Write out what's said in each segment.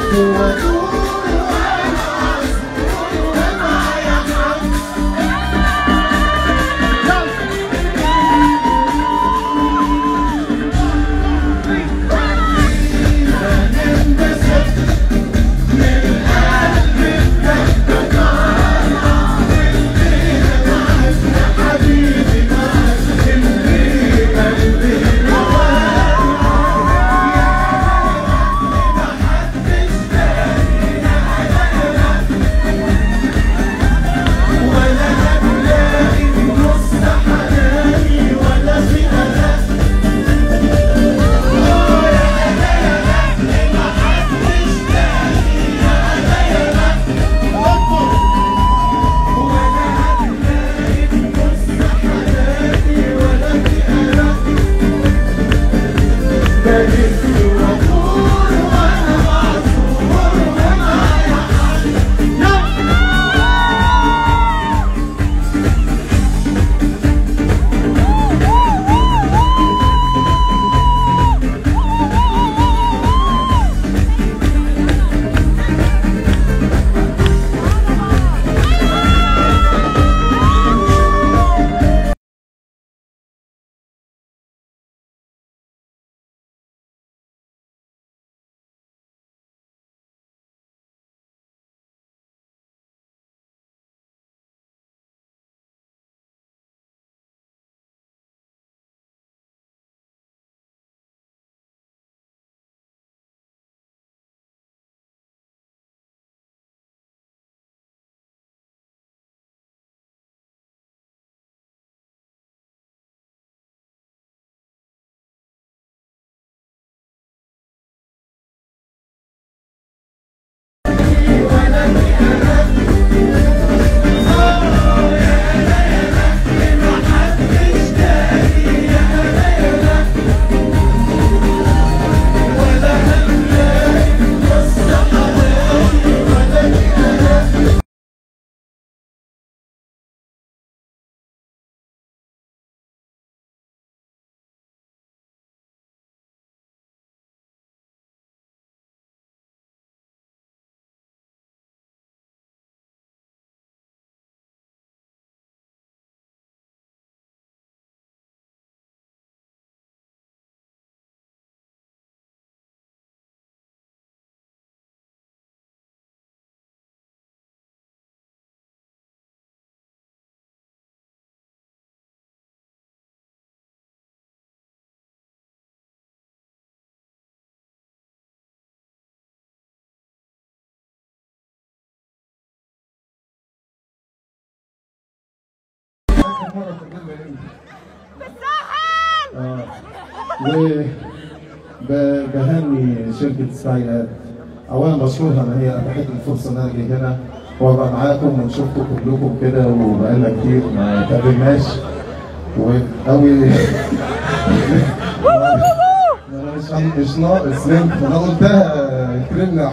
آه. وبهني شركة سكاي اولا بشكرها ان هي اتاحت لي الفرصه ان انا اجي هنا وابقى معاكم ونشوفكم كلكم كده وبقالنا كتير ما اتقابلناش وقوي انا مش مش ناقص انا قلتها كرمنا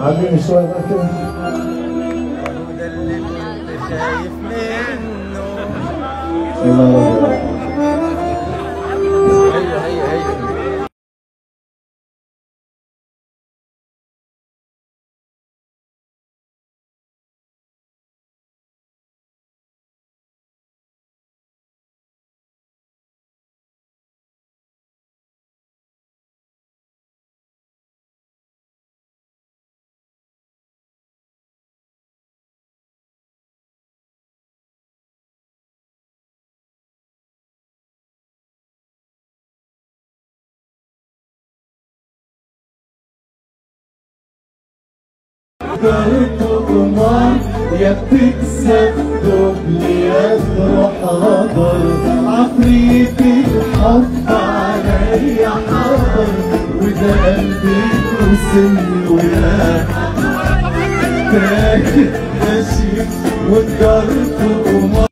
علميني شوية بقى كده وده اللي انت خايف منه الله هي هي هي تؤمر يا بتكسب دبل يا تروح غدر عفريت الحب عليا حضر وده قلبي وسن ويا تاكل ماشي والدار تؤمر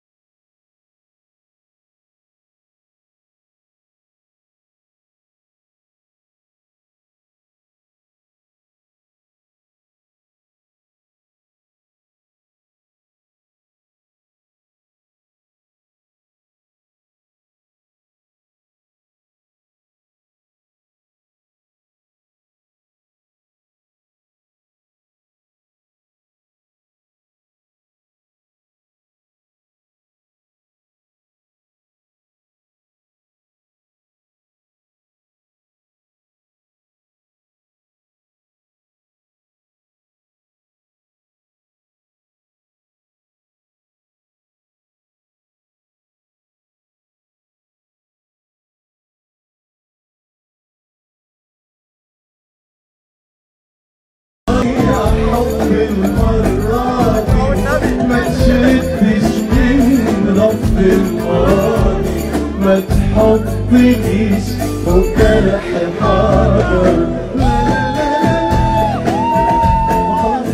حب المرة دي ما تشدش من رب الماضي ما تحطنيش وجرح حاضر لا لا لا لا وخلاص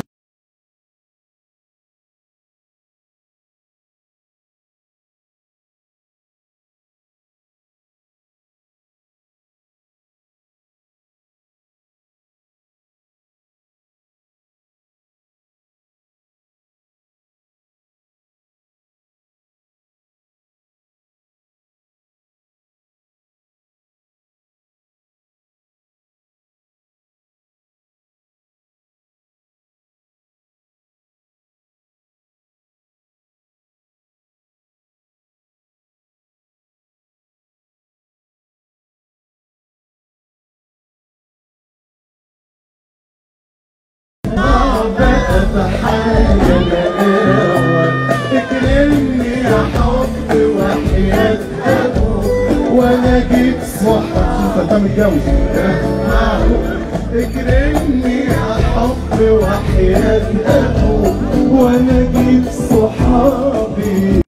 بقى بحاجة لقاوة اكرمني يا حب وحياة أبوك وأنا جيت صحة شوف أنت متجوز اكرمني يا حب وحياة أبوك وأنا جيت صحابي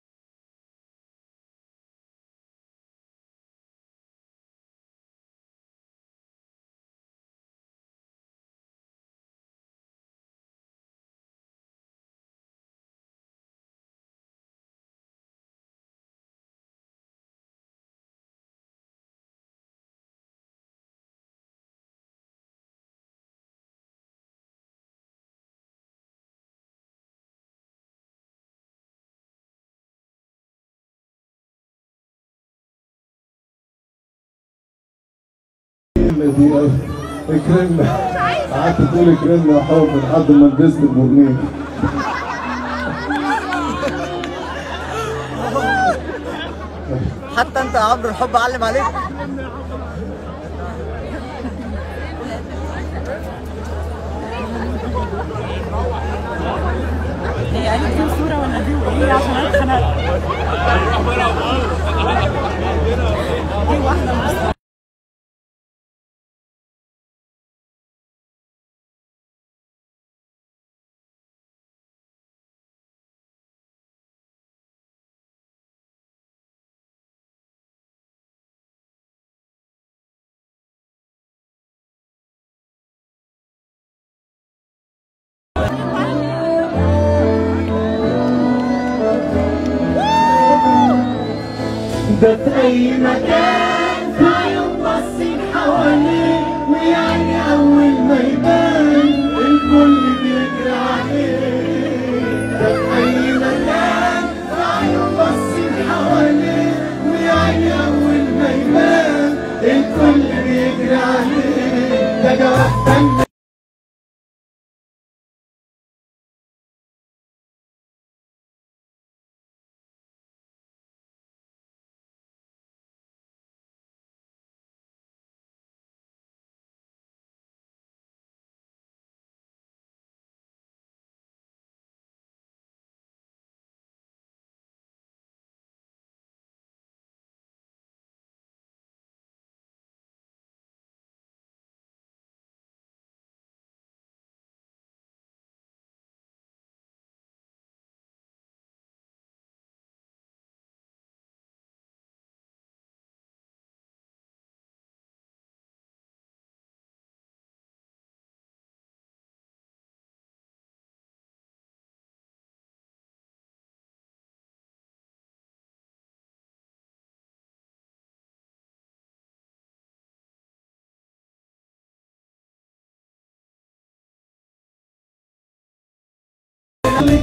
الذي اكرمنا قعدت تقول اكرمنا يا حب لحد ما لبست البرنيل حتى انت يا عمرو الحب علم عليك هي قالت دي صورة ولا دي وايه عشان انا اتخنقت دي واحدة بس ده في اي مكان في عيون باصين حواليه ويعني اول ما يبان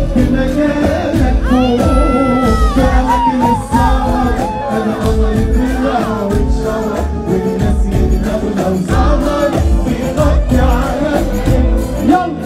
في مكانك فوق في أماكن السهر أنا عمري طلع واتشهر والناس يندموا لو ظهر بيغطي على يلا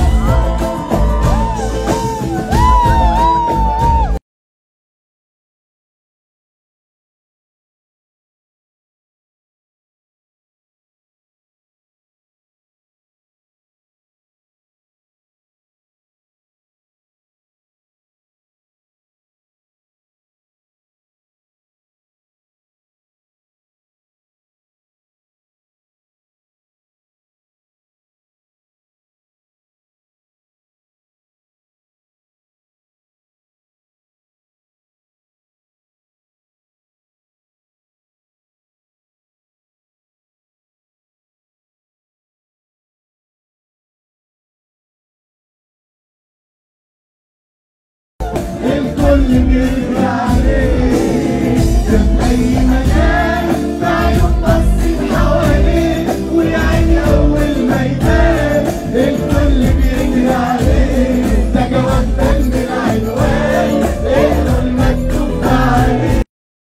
الكل بيجري عليه في أي مكان في عيون باصين حواليه ويا عيني أول ما يبان الكل بيجري عليه ده جواب من العنوان اقرا المكتوب عليه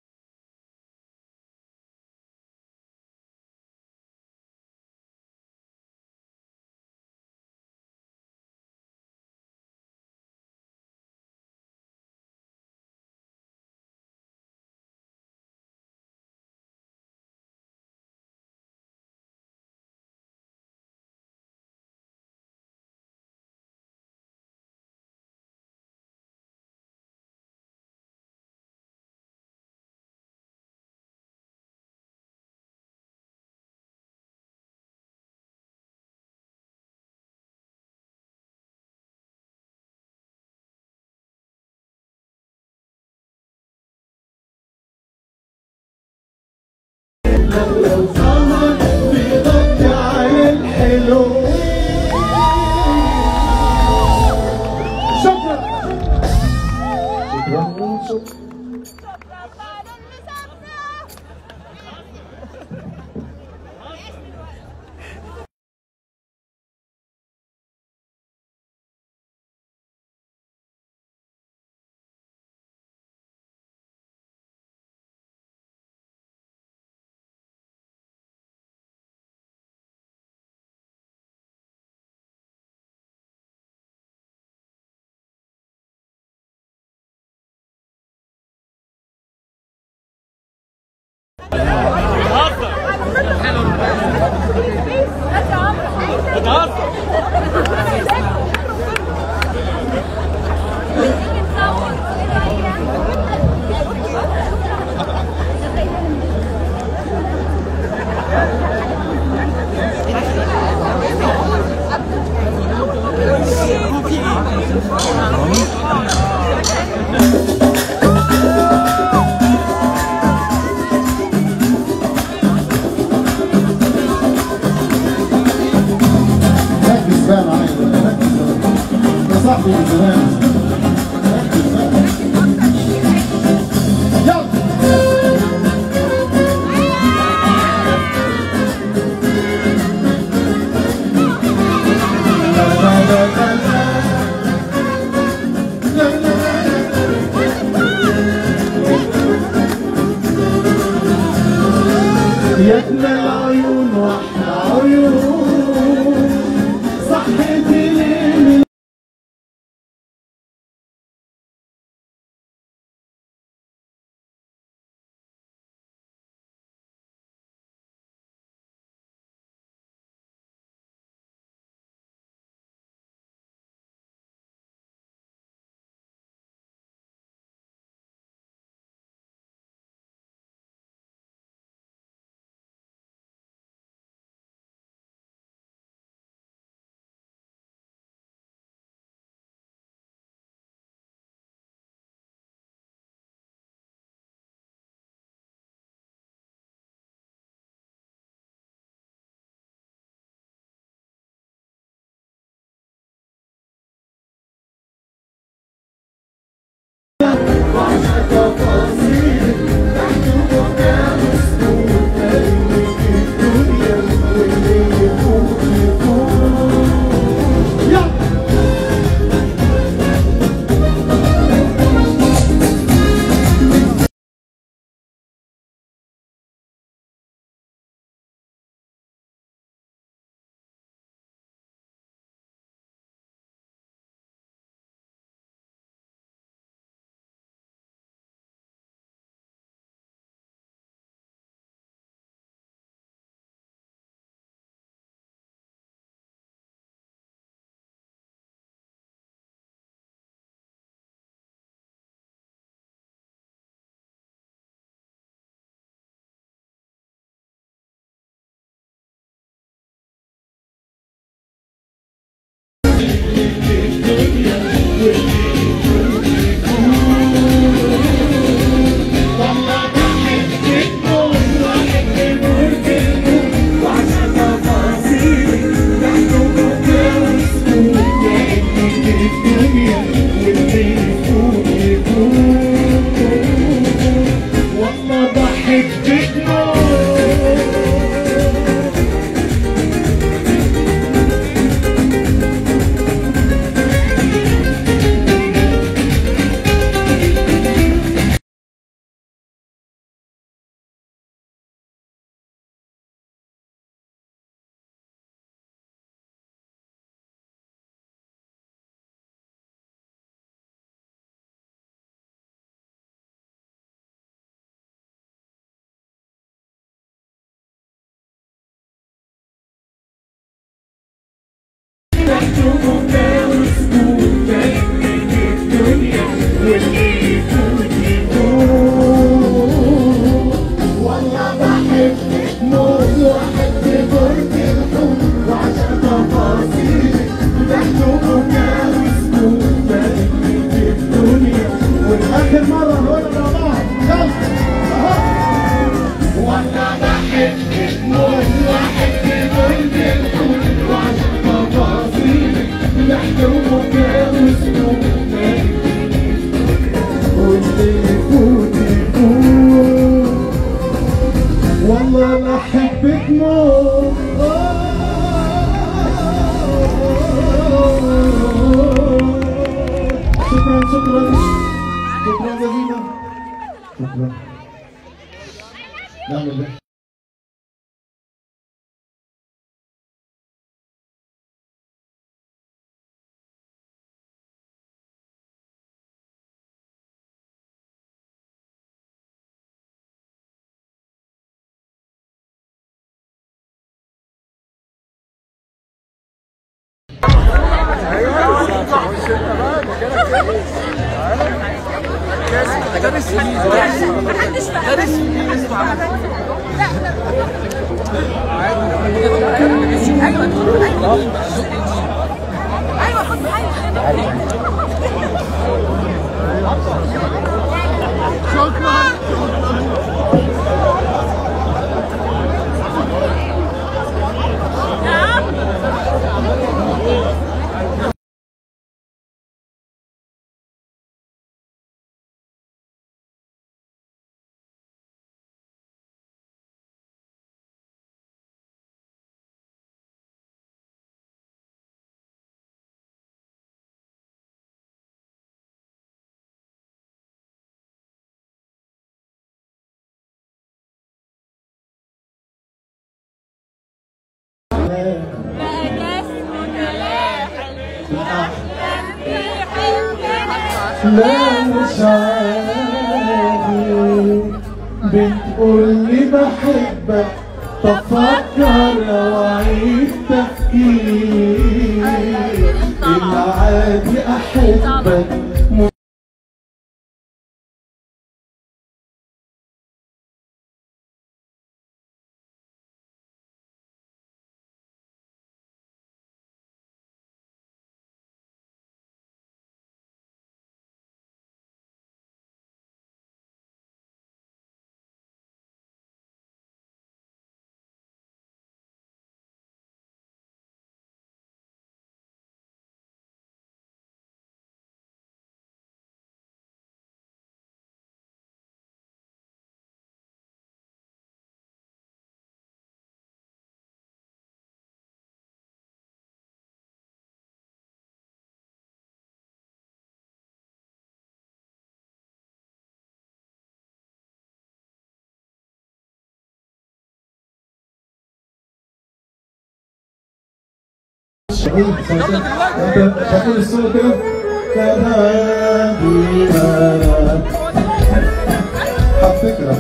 لو ظهر بيغطي على الحلو شكرا شكرا شكرا آخر مرة نقول مع بعض يلا أهو. والله انا احبك موت شكرا شكرا شكرا جزيلا شكرا نعمل ده ايوه خد ايوه لا مش عادي بتقول لي بحبك بفكر لو اعيد تفكير العادي احبك م- شغل صوتك انت شغل الصوت كده كده حط فكرة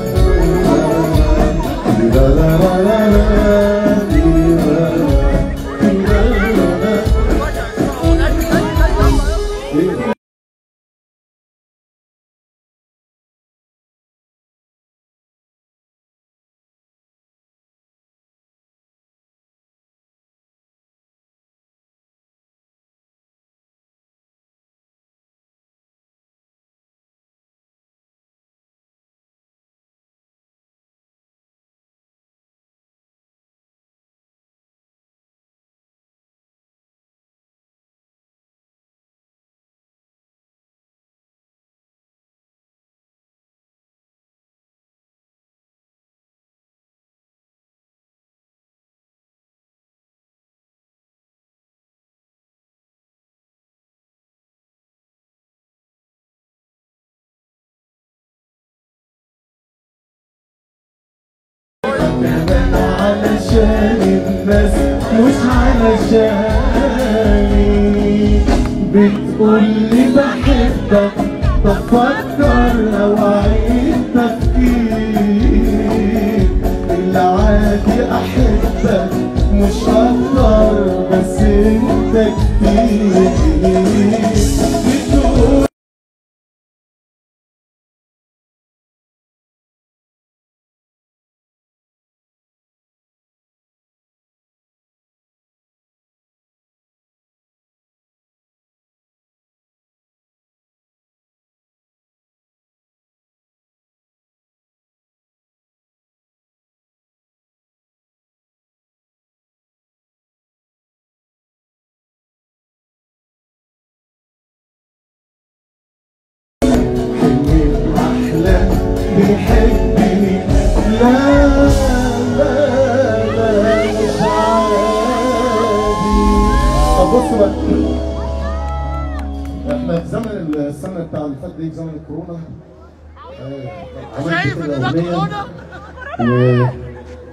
علشان الناس مش علشاني بتقول لي بحبك بفكر لو اعيد تفكير العادي احبك مش اكتر بس انت انت كتير بتقول حلمي أحلى بيحبني لا لا لا مش عادي طب بصوا بقى احنا في زمن السنة بتاع اللي فات دي في زمن الكورونا آه، عملت كده أغنية و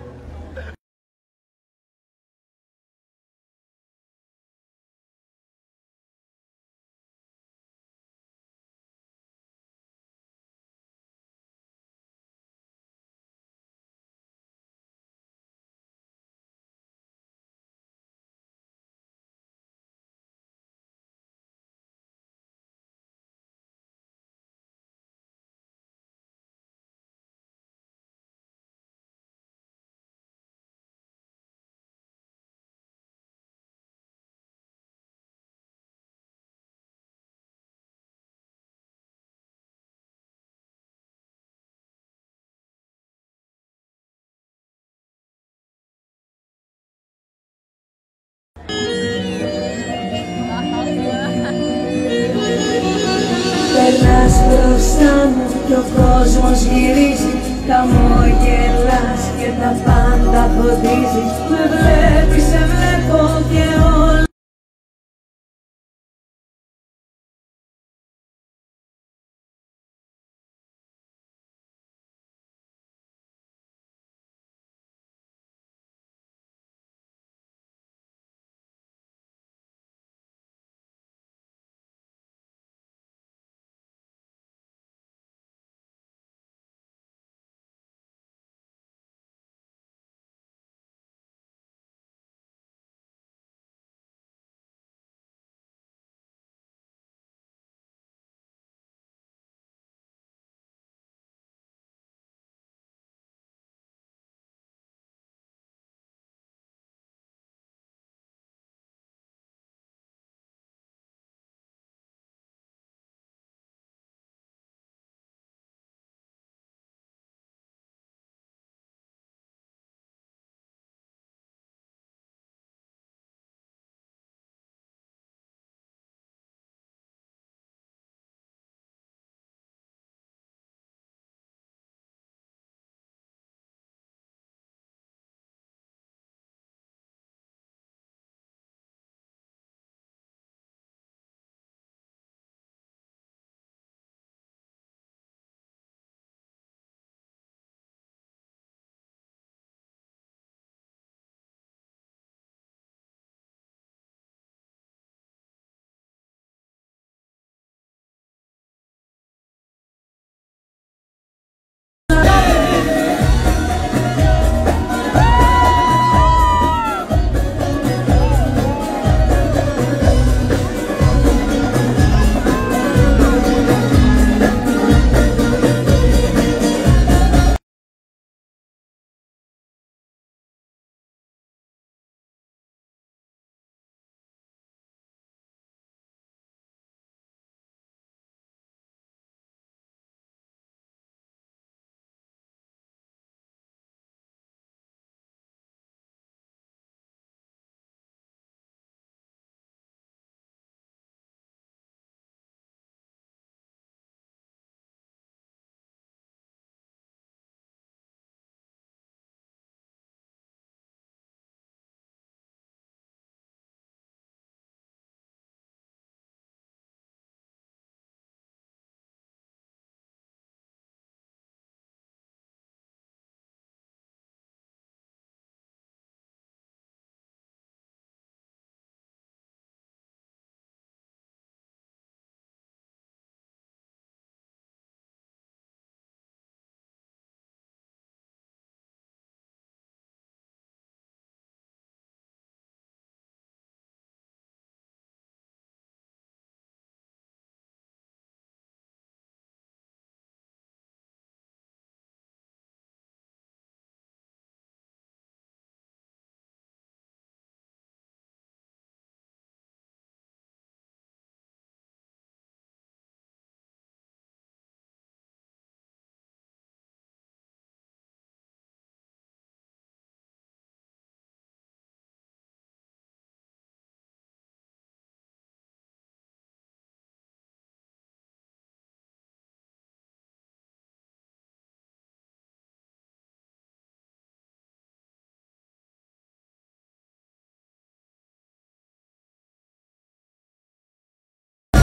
Περνάς μπροστά μου και ο κόσμος γυρίζει Χαμογελάς και τα πάντα φωτίζεις Με βλέπεις, σε βλέπω και όλα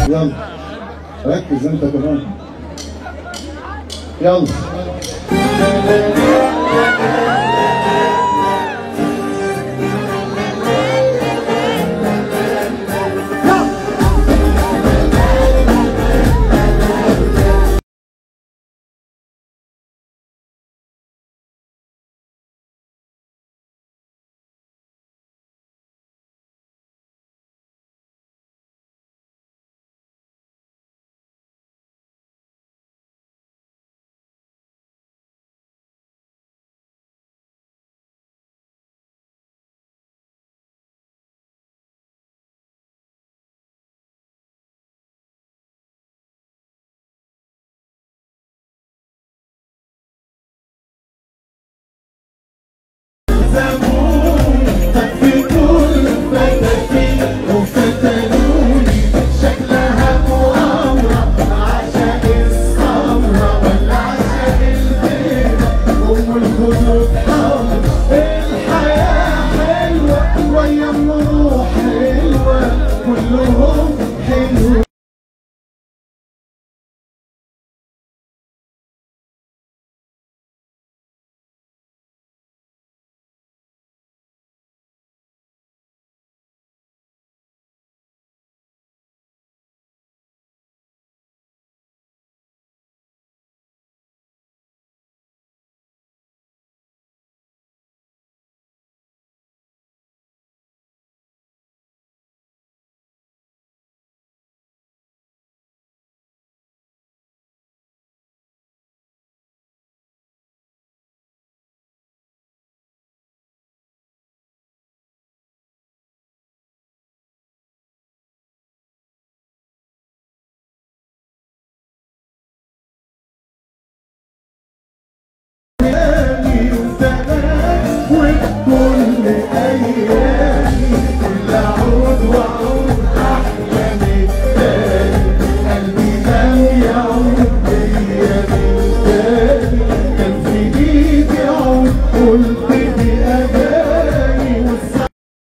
يلا ركز انت كمان يلا كلهم حلوين وكل ايامي العود وعود احلامي تاني قلبي لم يعود ليا من تاني كان في ايدي عود قلت دي اغاني والسعادة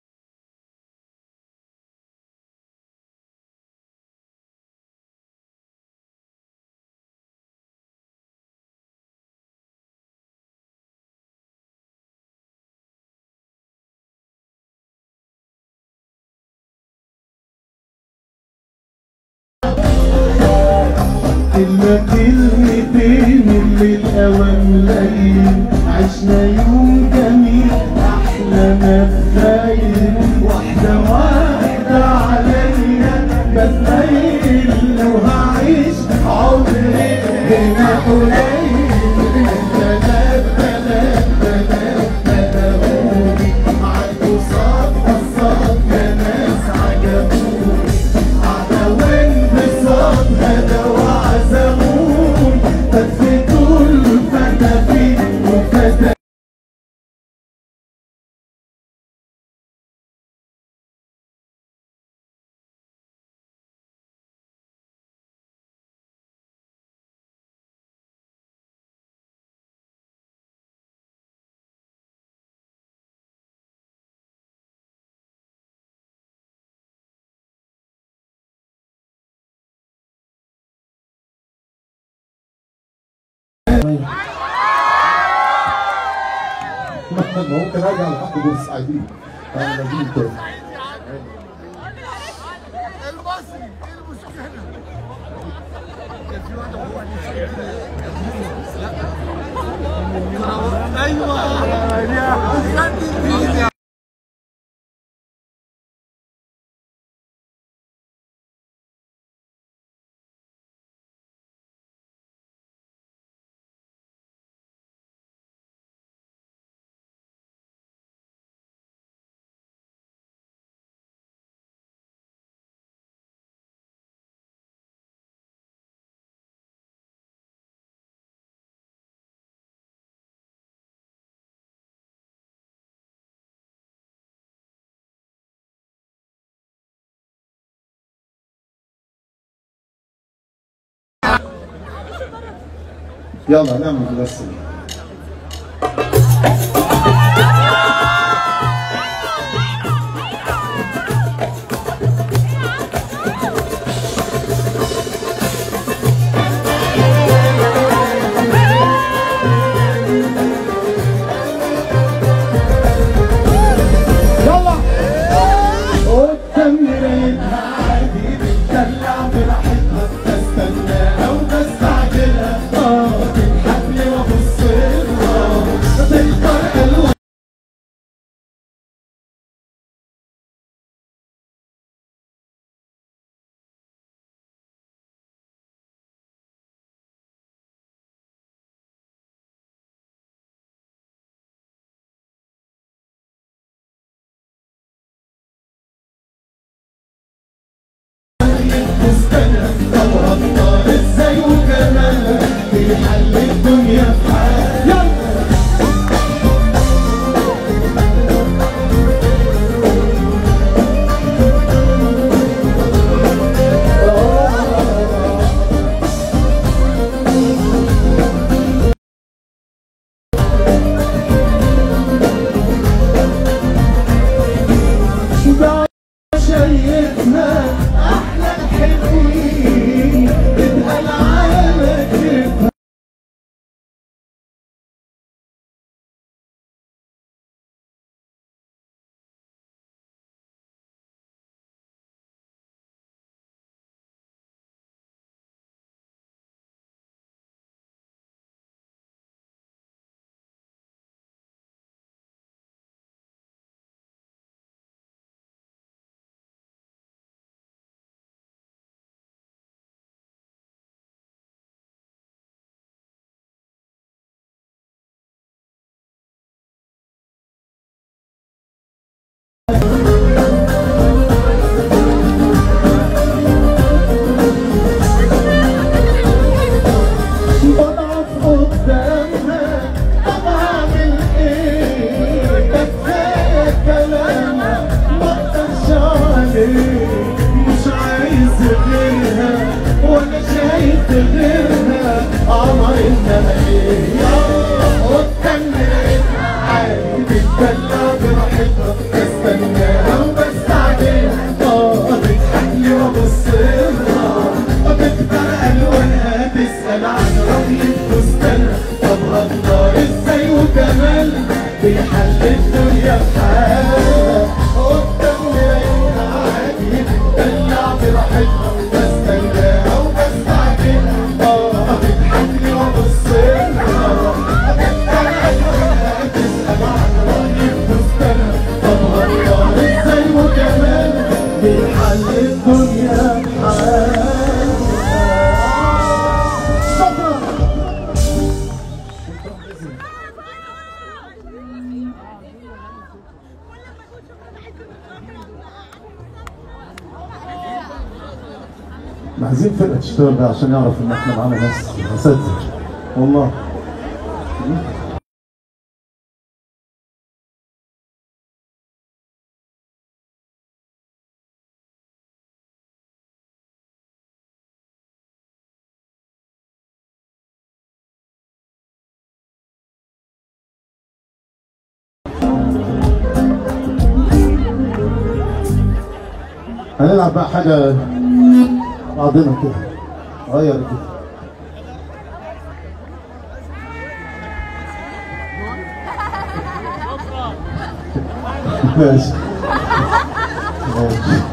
إلا كلمتين اللي الأوان ليل عشنا يوم جميل أحلى ما تخيل واحدة واحدة عليا بتميل لو هعيش عمري هنا قليل بنات بنات بنات بناتوني عدوا صف الصف يا ناس عجبوني على وانبساط هذا وعزمون فتفتوا الفتافيت وفتافيت ممكن ارجع لحد بورسعيدين انا مدين كده يلا نعمل بس بستنى طب هختار ازاي وكمان في حل الدنيا في حال يلا ده شايفنا احلى الحلوين اتقل على كتفها بضعف قدامها طب اعمل ايه ده كفايه كلام ما اقدرش عليه مش عايز غيرها ولا شايف غيرها قمر انما ايه قدام لقيتها عادي بتدلع براحتها بستناها وبستعجل اه بتضحك لي وابص لها بتختار الوانها تسال عن رايي فستانها طب هختار ازاي وكمان بيحل الدنيا في حالها قدام لقيتها عادي بتدلع براحتها بستناها وبستعجل اه بتضحك لي وابص لها بتختار الوانها تسال عن رايي فستانها طب هختار ازاي وكمان بيحل الدنيا في حالها شكرا عايزين فرقة تشتغل بقى عشان يعرف ان احنا معانا ناس اساتذة والله هنلعب بقى حاجة بعضنا كده غير كده ماشي ماشي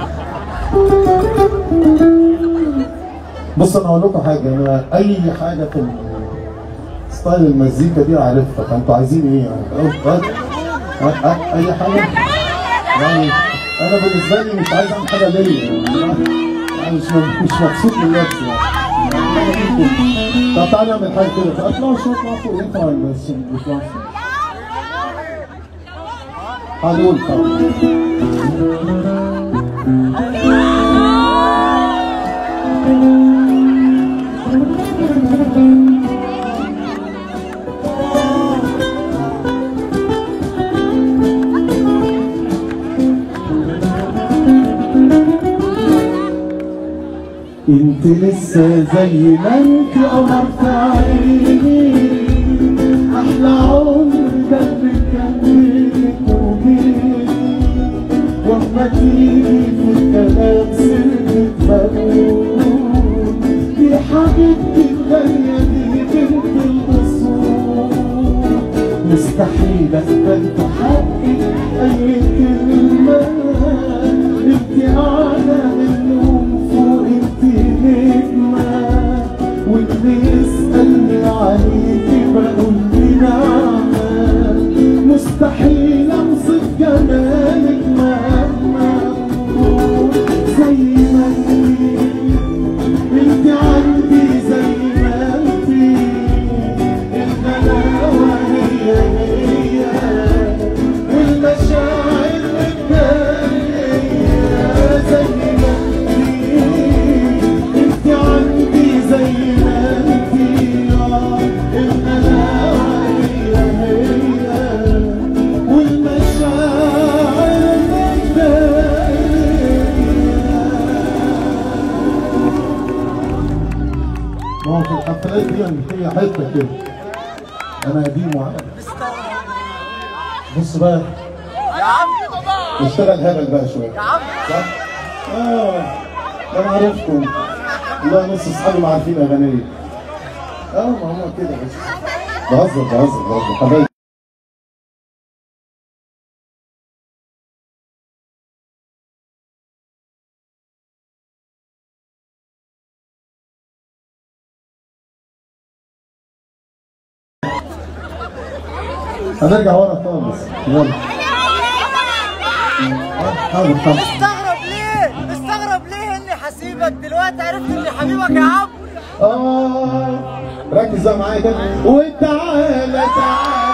بص انا اقول لكم حاجه انا اي حاجه في ال- ستايل المزيكا دي عارفها فانتوا عايزين ايه يعني أه، أه، أه، اي حاجه يعني انا بالنسبه لي مش عايز اعمل حاجه ليا يعني مش مش مبسوط من نفسي يعني طب تعالى نعمل حاجه كده اطلعوا شويه اطلعوا فوق ينفع ولا بس يطلعوا هنقول طبعا انت لسه زي ما انت قمرت عيني احلى عمر ده اللي كان بينك وبيني واما تيجي في الكلام سرك مجنون دي حبيبتي الغالية دي بنت الاصول مستحيل اقبل بحقك اي كلمة انت اعلى منهم فوق انت نجمة واللي يسألني عليكي بقول لي نعمة مستحيل اوصف جمالك مهما اقول زي ما انت انت عندي زي ما هو في الحفلات دي هي حته كده انا قديم وعارف بص بقى يا عم نشتغل هبل بقى شويه يا عم صح؟ اه انا عارفكم والله نص اصحابي ما عارفين اغاني اه ما هم كده بس بهزر بهزر بهزر حبايبي هنرجع ورا خالص يلا آه، حاضر حاضر مستغرب ليه؟ مستغرب ليه اني حسيبك دلوقتي عرفت اني حبيبك يا عم آه ركز بقى معايا كده وتعالى تعالى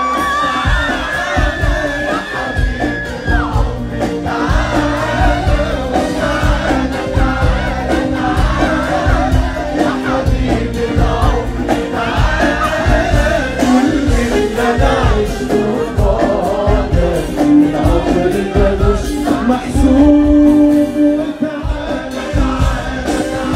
محسوب وتعالى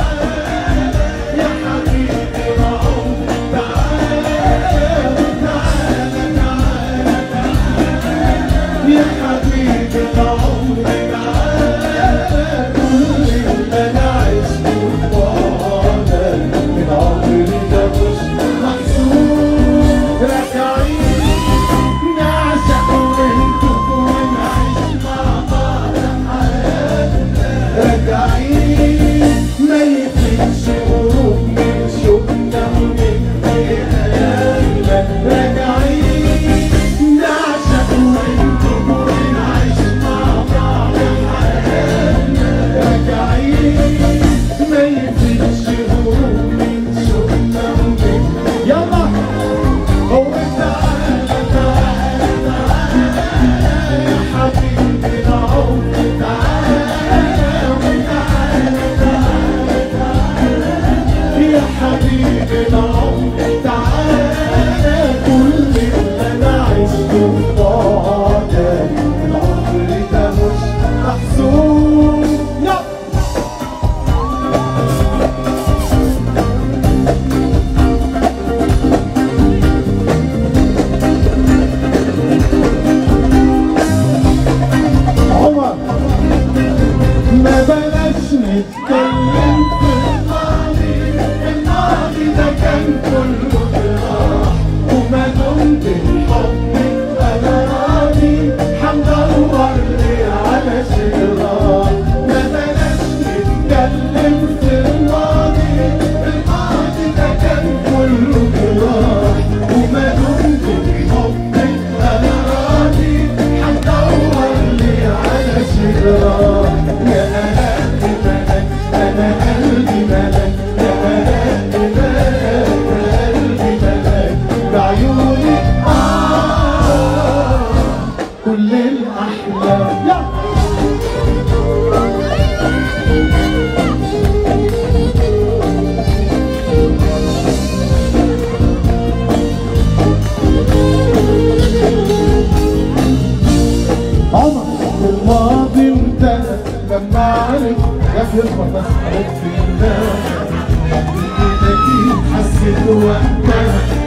يا حبيبي العمر تعالى كل اللي انا عشته طوالي من عمري ده مش محسوب راجعين نعشق ونتوب ونعيش مع بعض حياتنا راجعين ما يفيدش غروب من شوقنا ومن خيالنا راجعين نعشق ونتوب ونعيش مع بعض حياتنا راجعين ما يفيدش غروب من شوقنا ومن يلا هو تعالى تعالى تعالى يا حبيبي العمر تعالى يا حبيبي العمر تعالى كل اللي انا عشته فاضل العمر ده مش محسوب يلا عمر ما بلاش نتكلم في الماضي الماضي ده كان كله جراح وما دمت الحب انا راضي هندور لي على شراح ما بلاش نتكلم في الماضي الماضي ده كان كله جراح وما دمت الحب انا راضي هندور لي على شراح يا قلبي ملك انا قلبي ملك يا قلبي ملك قلبي ملك بعيوني آه كل الأحلام يلا عمر الماضي انتهى لما عرف غفل فتصحى في النار اكيد حسيت وقتها